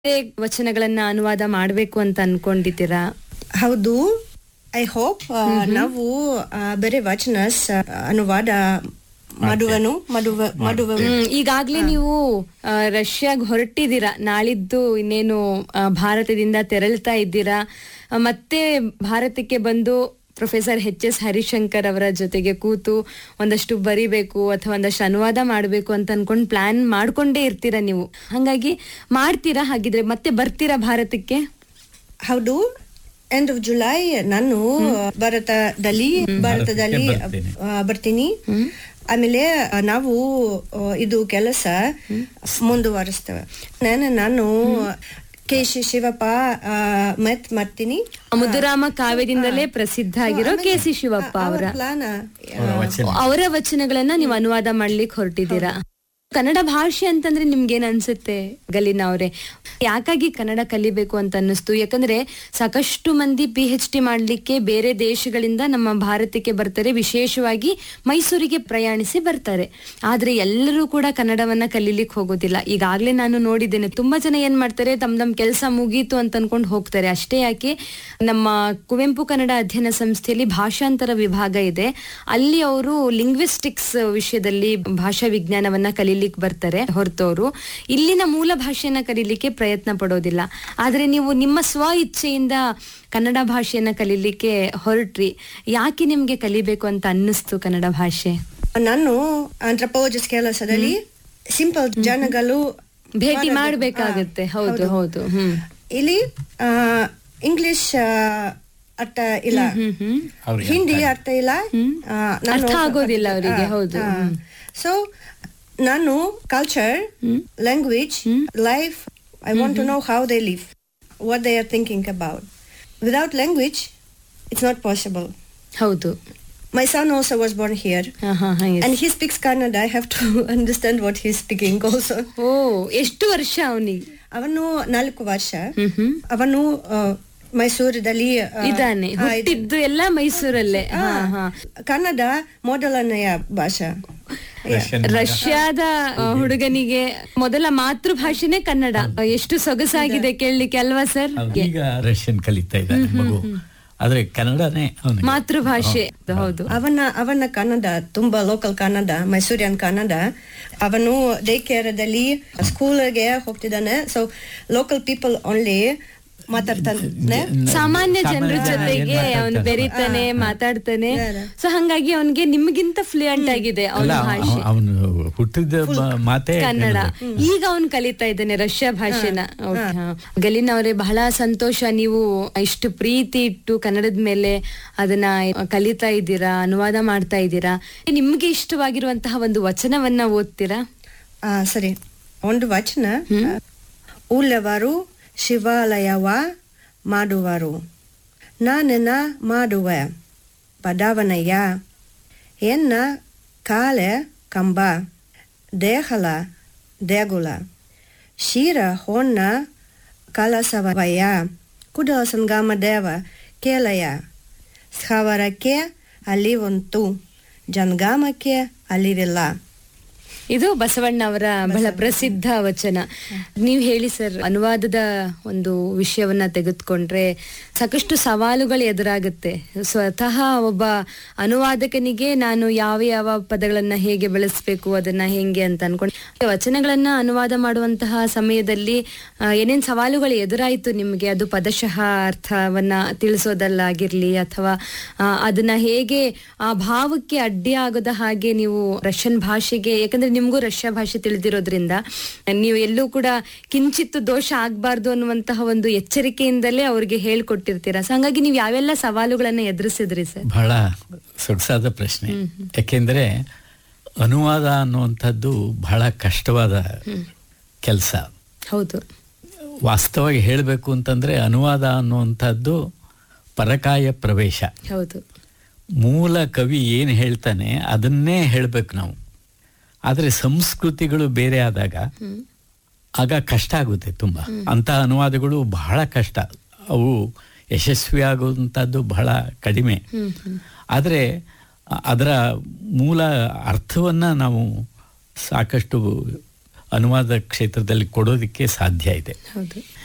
ವಚನಗಳನ್ನ ಅನುವಾದ ಮಾಡ್ಬೇಕು ಅಂತ ಅನ್ಕೊಂಡಿದ್ದೀರಾ ಹೌದು ಐ ಹೋಪ್ ನಾವು ಆ, ಬೇರೆ ವಚನ ಸ- ಅನುವಾದ ಮಾಡುವನು ಮಾಡುವ ಮಾಡುವ ಹ್ಮ್, ಈಗಾಗ್ಲೇ ನೀವು ಆ, ರಷ್ಯಾಗ್ ಹೊರಟಿದ್ದೀರಾ ನಾಳಿದ್ದು ಇನ್ನೇನು ಆ, ಭಾರತದಿಂದ ತೆರಳ್ತಾ ಇದ್ದೀರಾ ಆ, ಮತ್ತೆ ಭಾರತಕ್ಕೆ ಬಂದು ಪ್ರೊಫೆಸರ್ ಎಚ್ ಎಸ್ ಹರಿಶಂಕರ್ ಅವರ ಜೊತೆಗೆ ಕೂತು ಒಂದಷ್ಟು ಬರಿಬೇಕು ಅಥವಾ ಒಂದಷ್ಟು ಅನುವಾದ ಮಾಡಬೇಕು ಅಂತ ಅನ್ಕೊಂಡು ಪ್ಲಾನ್ ಮಾಡ್ಕೊಂಡೇ ಇರ್ತೀರಾ ನೀವು ಹಂಗಾಗಿ ಮಾಡ್ತೀರಾ ಹಾಗಿದ್ರೆ ಮತ್ತೆ ಬರ್ತೀರಾ ಭಾರತಕ್ಕೆ ಹೌದು ಎಂಡ್ ಆಫ್ ಜುಲೈ ನಾನು ಭಾರತದಲ್ಲಿ ಭಾರತದಲ್ಲಿ ಬರ್ತೀನಿ. ಆ, ಬರ್ತೀನಿ ಆಮೇಲೆ ಆ, ನಾವು ಆ, ಇದು ಕೆಲಸ ಮುಂದುವರಿಸ್ತೇವೆ ನಾನು ನಾನು ಕೆ ಶಿ ಶಿವಪ್ಪ ಆ, ಮತ್ ಮಾಡ್ತೀನಿ ಮುದುರಾಮ ಕಾವ್ಯದಿಂದಲೇ ಪ್ರಸಿದ್ಧ ಆಗಿರೋ ಕೆ ಸಿ ಶಿವಪ್ಪ ಅವರ ಪ್ಲಾನ್ ಅವರ ವಚನ ಅವರ ವಚನಗಳನ್ನ ನೀವು ಅನುವಾದ ಮಾಡ್ಲಿಕ್ಕೆ ಹೊರಟಿದ್ದೀರಾ ಕನ್ನಡ ಭಾಷೆ ಅಂತಂದ್ರೆ ನಿಮ್ಗೇನ್ ಅನ್ಸುತ್ತೆ ಗಲಿನ ಅವರೇ ಯಾಕಾಗಿ ಕನ್ನಡ ಕಲಿಬೇಕು ಅಂತ ಅನ್ನಿಸ್ತು ಯಾಕಂದ್ರೆ ಸಾಕಷ್ಟು ಮಂದಿ ಪಿ ಎಚ್ ಡಿ ಮಾಡ್ಲಿಕ್ಕೆ ಬೇರೆ ದೇಶಗಳಿಂದ ನಮ್ಮ ಭಾರತಕ್ಕೆ ಬರ್ತಾರೆ ವಿಶೇಷವಾಗಿ ಮೈಸೂರಿಗೆ ಪ್ರಯಾಣಿಸಿ ಬರ್ತಾರೆ ಆದ್ರೆ ಎಲ್ಲರೂ ಕೂಡ ಕನ್ನಡವನ್ನ ಕಲೀಲಿಕ್ಕೆ ಹೋಗೋದಿಲ್ಲ ಈಗಾಗ್ಲೇ ನಾನು ನೋಡಿದ್ದೇನೆ ತುಂಬಾ ಜನ ಏನ್ ಮಾಡ್ತಾರೆ ತಮ್ ತಮ್ ಕೆಲಸ ಮುಗೀತು ಅಂತ ಅನ್ಕೊಂಡು ಹೋಗ್ತಾರೆ ಅಷ್ಟೇ ಯಾಕೆ ನಮ್ಮ ಕುವೆಂಪು ಕನ್ನಡ ಅಧ್ಯಯನ ಸಂಸ್ಥೆಯಲ್ಲಿ ಭಾಷಾಂತರ ವಿಭಾಗ ಇದೆ ಅಲ್ಲಿ ಅವರು ಲಿಂಗ್ವಿಸ್ಟಿಕ್ಸ್ ವಿಷಯದಲ್ಲಿ ಭಾಷಾ ವಿಜ್ಞಾನವನ್ನ ಕಲೀಲಿಕ್ಕೆ ಬರ್ತಾರೆ ಹೊರತವರು ಇಲ್ಲಿನ ಮೂಲ ಭಾಷೆಯನ್ನ ಕಲೀಲಿಕ್ಕೆ ಪ್ರಯತ್ನ ಪಡೋದಿಲ್ಲ ಆದ್ರೆ ನೀವು ನಿಮ್ಮ ಸ್ವ ಇಚ್ಛೆಯಿಂದ ಕನ್ನಡ ಭಾಷೆಯನ್ನ ಕಲೀಲಿಕ್ಕೆ ಹೊರಟ್ರಿ ಯಾಕೆ ನಿಮ್ಗೆ ಕಲಿಬೇಕು ಅಂತ ಅನ್ನಿಸ್ತು ಕನ್ನಡ ಭಾಷೆ ನಾನು ಆಂಥ್ರಪೋಲಜಿಸ್ಟ್ ಕೆಲಸದಲ್ಲಿ ಸಿಂಪಲ್ ಜನಗಳು ಭೇಟಿ ಮಾಡೋದು. ಮಾಡ್ಬೇಕಾಗತ್ತೆ ಹಾ, ಹೌದು ಹೌದು ಹ್ಮ್ ಇಲ್ಲಿ ಇಂಗ್ಲಿಷ್ ಅರ್ಥ ಇಲ್ಲ ಹ್ಮ್ ಹ್ಮ್ ಅವ್ರಿಗೆ ಹಿಂದಿ ಅರ್ಥ ಇಲ್ಲ ಆ, ನಾನು- ಅರ್ಥ ಆಗೋದಿಲ್ಲ ಅವರಿಗೆ ಹೌದು ಆ, ಸೊ ನಾನು culture language life I want to know how they live what they are thinking about without language it's not possible ಹೌದು my son also was born here ಹಾ ಹಾ ಹಾ yes. and he speaks Kannada. I have to understand what he's speaking also. ಓ ಎಷ್ಟು ವರ್ಷ ಅವನಿಗೆ ಅವನು ನಾಲ್ಕು ವರ್ಷ ಹ್ಮ್ ಹ್ಮ್ ಅವನು ಆ, ಮೈಸೂರದಲ್ಲಿ ಆ, ಇದಾನೆ ಆ, ಇದು- ಹುಟ್ಟಿದ್ದು ಎಲ್ಲ ಮೈಸೂರಲ್ಲೇ ಹಾ ಹಾ ಕನ್ನಡ ಮೊದಲನೆಯ ಭಾಷಾ ರಷ್ಯನ್ ರಷ್ಯಾದ ಆ, ಹುಡುಗನಿಗೆ ಮೊದಲ ಮಾತೃಭಾಷೆನೇ ಕನ್ನಡ ಎಷ್ಟು ಸೊಗಸಾಗಿದೆ ಕೇಳಲಿಕ್ಕೆ ಅಲ್ವಾ ಸರ್ ಅವ್ನು ಈಗ ರಷ್ಯನ್ ಕಲಿತಾ ಇದ್ದಾನೆ ಮಗು ಆದ್ರೆ ಕನ್ನಡನೇ ಅವನಿಗೆ ಮಾತೃಭಾಷೆ ಹೌದು ಅವನ ಅವನ ಕನ್ನಡ ತುಂಬಾ ಲೋಕಲ್ ಕನ್ನಡ ಮೈಸೂರಿಯನ್ ಕನ್ನಡ ಅವನು ಡೇ ಕೇರದಲ್ಲಿ ಸ್ಕೂಲ್ಗೆ ಹೋಗ್ತಿದ್ದಾನೆ ಸೊ ಲೋಕಲ್ ಪೀಪಲ್ ಓನ್ಲಿ ಮಾತಾಡ್ತಾನೆ ಸಾಮಾನ್ಯ ಜನರ ಸಾಮಾನ್ಯ ಜನ ಏನ್ ಜೊತೆಗೆ ಅವನು ಮಾತಾಡ್ತಾರೆ? ಬೆರೀತಾನೆ ಮಾತಾಡ್ತಾನೆ ಸೊ ಹಂಗಾಗಿ ಅವನಿಗೆ ನಿಮ್ಗಿಂತ ಫ್ಲೂಯೆಂಟ್ ಆಗಿದೆ ಅವನ ಅಲ್ಲ ಭಾಷೆ ಅವನು ಹುಟ್ಟಿದ ಬ- ಮಾತೇ ಕನ್ನಡ ಕನ್ನಡ. ಈಗ ಅವನು ಕಲಿತಾ ಇದ್ದಾನೆ ರಷ್ಯಾ ಭಾಷೆನ Okay, ಹಾ. ಗಲಿನ್ ಅವರೇ ಬಹಳ ಸಂತೋಷ ನೀವು ಇಷ್ಟು ಪ್ರೀತಿ ಇಟ್ಟು ಕನ್ನಡದ ಮೇಲೆ ಅದನ್ನ ಕಲಿತಾ ಇದ್ದೀರಾ ಅನುವಾದ ಮಾಡ್ತಾ ಇದ್ದೀರಾ ನಿಮ್ಗೆ ಇಷ್ಟವಾಗಿರುವಂತಹ ಒಂದು ವಚನವನ್ನ ಓದ್ತೀರಾ ಆ, ಸರಿ ಒಂದು ವಚನ ಉಳ್ಳವರು ಶಿವಾಲಯವ ಮಾಡುವರು ನಾನೆನ ಮಾಡುವೆ ಬಡವನಯ್ಯ ಎನ್ನ ಕಾಲೆ ಕಂಬ ದೇಹಲ ದೇಗುಲ ಶಿರ ಹೊನ್ನ ಕಲಸವಯ್ಯ ಕುಡಲ ಸಂಗಮ ದೇವ ಕೇಲಯ ಸ್ಥಾವರಕ್ಕೆ ಅಲಿವಂತು ಜನ್ಗಾಮಕ್ಕೆ ಅಲಿವಿಲ್ಲ ಇದು ಬಸವಣ್ಣ ಅವರ ಬಹಳ ಪ್ರಸಿದ್ಧ ವಚನ ನೀವು ಹೇಳಿ ಸರ್ ಅನುವಾದದ ಒಂದು ವಿಷಯವನ್ನ ತೆಗೆದುಕೊಂಡ್ರೆ ಸಾಕಷ್ಟು ಸವಾಲುಗಳು ಎದುರಾಗುತ್ತೆ ಸ್ವತಃ ಒಬ್ಬ ಅನುವಾದಕನಿಗೆ ನಾನು ಯಾವ ಯಾವ ಪದಗಳನ್ನ ಹೇಗೆ ಬಳಸಬೇಕು ಅದನ್ನ ಹೆಂಗೆ ಅಂತ ಅನ್ಕೊಂಡು ವಚನಗಳನ್ನ ಅನುವಾದ ಮಾಡುವಂತಹ ಸಮಯದಲ್ಲಿ ಆ, ಏನೇನ್ ಸವಾಲುಗಳು ಎದುರಾಯ್ತು ನಿಮ್ಗೆ ಅದು ಪದಶಃ ಅರ್ಥವನ್ನ ತಿಳಿಸೋದಲ್ಲಾಗಿರ್ಲಿ ಅಥವಾ ಆ, ಅದನ್ನ ಹೇಗೆ ಆ ಭಾವಕ್ಕೆ ಅಡ್ಡಿ ಆಗದ ಹಾಗೆ ನೀವು ರಷ್ಯನ್ ಭಾಷೆಗೆ ಯಾಕಂದ್ರೆ ನಿಮ್ಗೂ ರಷ್ಯಾ ಭಾಷೆ ತಿಳಿದಿರೋದ್ರಿಂದ ನೀವು ಎಲ್ಲೂ ಕೂಡ ಕಿಂಚಿತ್ತು ದೋಷ ಆಗ್ಬಾರ್ದು ಅನ್ನುವಂತಹ ಒಂದು ಎಚ್ಚರಿಕೆಯಿಂದಲೇ ಅವ್ರಿಗೆ ಹೇಳ್ಕೊಟ್ಟಿರ್ತೀರಾ ಸೊ ಹಂಗಾಗಿ ನೀವು ಯಾವೆಲ್ಲ ಸವಾಲುಗಳನ್ನ ಎದುರಿಸಿದ್ರಿ ಸರ್ ಬಹಳ ಸೊಗಸಾದ ಪ್ರಶ್ನೆ ಯಾಕೆಂದ್ರೆ ಅನುವಾದ ಅನ್ನುವಂಥದ್ದು ಬಹಳ ಕಷ್ಟವಾದ ಕೆಲಸ ಹೌದು ವಾಸ್ತವವಾಗಿ ಹೇಳಬೇಕು ಅಂತಂದ್ರೆ ಅನುವಾದ ಅನ್ನುವಂಥದ್ದು ಪರಕಾಯ ಪ್ರವೇಶ ಹೌದು ಮೂಲ ಕವಿ ಏನು ಹೇಳ್ತಾನೆ ಅದನ್ನೇ ಹೇಳಬೇಕು ನಾವು ಆದರೆ ಸಂಸ್ಕೃತಿಗಳು ಬೇರೆ ಆದಾಗ ಆಗ ಕಷ್ಟ ಆಗುತ್ತೆ ತುಂಬ ಅಂಥ ಅನುವಾದಗಳು ಬಹಳ ಕಷ್ಟ ಅವು ಯಶಸ್ವಿ ಆಗುವಂಥದ್ದು ಬಹಳ ಕಡಿಮೆ ಆದರೆ ಅದರ ಮೂಲ ಅರ್ಥವನ್ನು ನಾವು ಸಾಕಷ್ಟು ಅನುವಾದ ಕ್ಷೇತ್ರದಲ್ಲಿ ಕೊಡೋದಕ್ಕೆ ಸಾಧ್ಯ ಇದೆ ಹೌದು